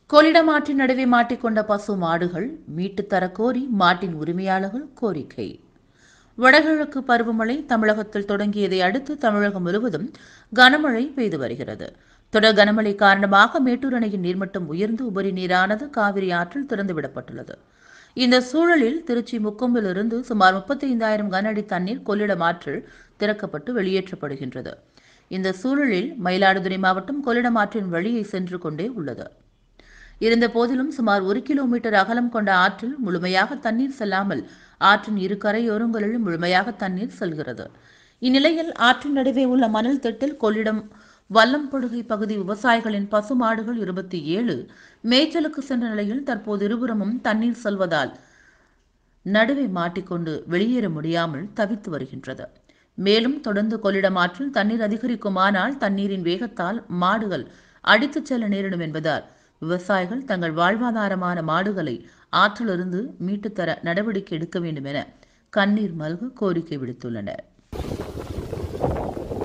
கொள்ளிடம் ஆற்றின் நடுவே மாட்டிக்கொண்ட பசு மாடுகள் மீட்டுத் தரக் கோரி மாட்டின் உரிமையாளர்கள் கோரிக்கை வடகிழக்கு பருவமழை தமிழகத்தில் தொடங்கியதை அடுத்து தமிழகம் முழுவதும் கனமழை பெய்து வருகிறது தொடர் கனமழை காரணமாக மேட்டூர் அணையின் நீர்மட்டம் உயர்ந்து உபரி நீரானது காவிரி ஆற்றில் திறந்துவிடப்பட்டுள்ளது இந்த சூழலில் திருச்சி முக்கொம்பிலிருந்து சுமார் முப்பத்தி ஐந்தாயிரம் கன அடி தண்ணீர் கொள்ளிடம் ஆற்றில் திறக்கப்பட்டு வெளியேற்றப்படுகின்றது இந்த சூழலில் மயிலாடுதுறை மாவட்டம் கொள்ளிடம் ஆற்றின் வழியை சென்று கொண்டே உள்ளது இருந்த போதிலும் சுமார் ஒரு கிலோமீட்டர் அகலம் கொண்ட ஆற்றில் முழுமையாக தண்ணீர் செல்லாமல் ஆற்றின் இரு கரையோரங்களிலும் முழுமையாக தண்ணீர் செல்கிறது இந்நிலையில் ஆற்றின் நடுவே உள்ள மணல் திட்டில் கொள்ளிடம் வல்லம்படுகை பகுதி விவசாயிகளின் பசுமாடுகள் இருபத்தி ஏழு மேய்ச்சலுக்கு சென்ற நிலையில் தற்போது இருபுறமும் தண்ணீர் செல்வதால் நடுவே மாட்டிக்கொண்டு வெளியேற முடியாமல் தவித்து வருகின்றது மேலும் தொடர்ந்து கொள்ளிடம் ஆற்றில் தண்ணீர் அதிகரிக்குமானால் தண்ணீரின் வேகத்தால் மாடுகள் அடித்துச் செல்ல நேரிடும் என்பதால் விவசாயிகள் தங்கள் வாழ்வாதாரமான மாடுகளை ஆற்றிலிருந்து மீட்டுத் தர நடவடிக்கை எடுக்க வேண்டும் என கண்ணீர் மல்க கோரிக்கை விடுத்துள்ளனர்